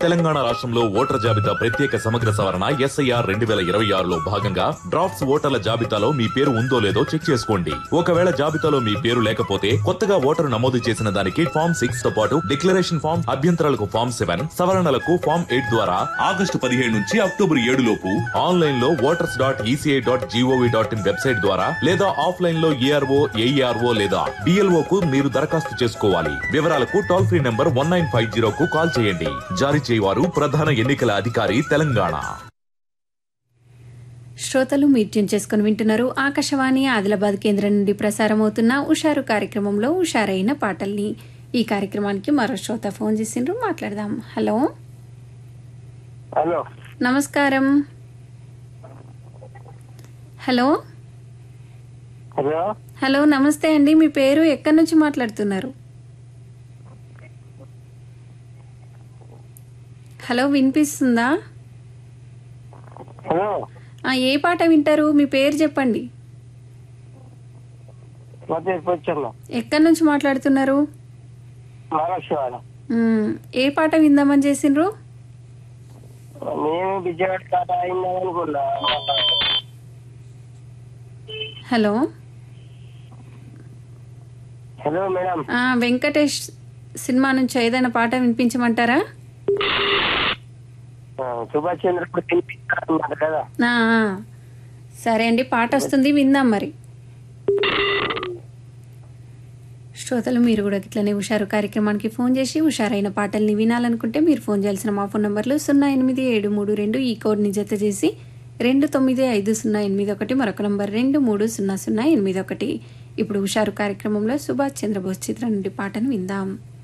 తెలంగాణ రాష్ట్రంలో ఓటర్ల జాబితా ప్రత్యేక సమగ్ర సవరణ ఎస్ఐఆర్ రెండు వేల ఇరవై ఆరులో భాగంగా డ్రాఫ్ట్స్ ఓటర్ల జాబితాలో మీ పేరు ఉందో లేదో చెక్ చేసుకోండి ఒకవేళ జాబితాలో మీ పేరు లేకపోతే కొత్తగా ఓటరు నమోదు చేసిన దానికి ఫామ్ సిక్స్ తో పాటు డిక్లరేషన్ ఫామ్ అభ్యంతరాలకు ఫామ్ సెవెన్ సవరణలకు ఫామ్ ఎయిట్ ద్వారా ఆగస్టు పదిహేడు నుంచి అక్టోబర్ ఏడు లోపు ఆన్లైన్ లో voters dot ECI dot GOV dot in website ద్వారా లేదా ఆఫ్లైన్ లో ఏఆర్ఓ ఏఈఆర్ఓ లేదా డిఎల్ఓ కు మీరు దరఖాస్తు చేసుకోవాలి వివరాలకు toll free number one nine five zero కు కాల్ చేయండి జారీ చేయవారు ప్రధాన ఎన్నికల అధికారి తెలంగాణ శ్రోతలు మీరు ట్యూన్ చేసుకుని వింటున్నారు ఆకాశవాణి ఆదిలాబాద్ కేంద్రం నుండి ప్రసారమవుతున్న ఉషారు కార్యక్రమంలో ఉషారైన పాటల్ని ఈ కార్యక్రమానికి మరో శ్రోత ఫోన్ చేసిండ్రు మాట్లాడదాం హలో హలో నమస్కారం హలో హలో హలో నమస్తే అండి మీ పేరు ఎక్కడి నుంచి మాట్లాడుతున్నారు హలో వినిపిస్తుందా హలో ఆ, ఏ పాట వింటారు మీ పేరు చెప్పండి మా పేరు పొచ్చమ్మ ఎక్కడి నుంచి మాట్లాడుతున్నారు మహాలక్ష్మి మ్మ్. ఏ పాట విందామని చేసిండ్రు నేను విజయవాడ కాట అయిందని అనుకున్నా హలో హలో మేడం ఆ, వెంకటేష్ సినిమా నుంచి ఏదైనా పాట వినిపించమంటారా ఆ, సుభాష్ చంద్రప్పుడు తినిపిస్తారన్నమాట కదా ఆ, ఆ. సరే అండి పాట వస్తుంది విందాం మరి శ్రోతలు మీరు కూడా ఇట్లనే హుషారు కార్యక్రమానికి ఫోన్ చేసి హుషారైన పాటల్ని వినాలనుకుంటే మీరు ఫోన్ చేయాల్సిన మా ఫోన్ నంబర్లు సున్నా ఎనిమిది ఏడు మూడు రెండు ఈ కోడ్ని జత చేసి రెండు తొమ్మిది ఐదు సున్నా ఎనిమిది ఒకటి మరొక నంబర్ రెండు మూడు సున్నా సున్నా ఎనిమిది ఒకటి ఇప్పుడు హుషారు కార్యక్రమంలో సుభాష్ చంద్రబోస్ చిత్రం నుండి పాటను విందాం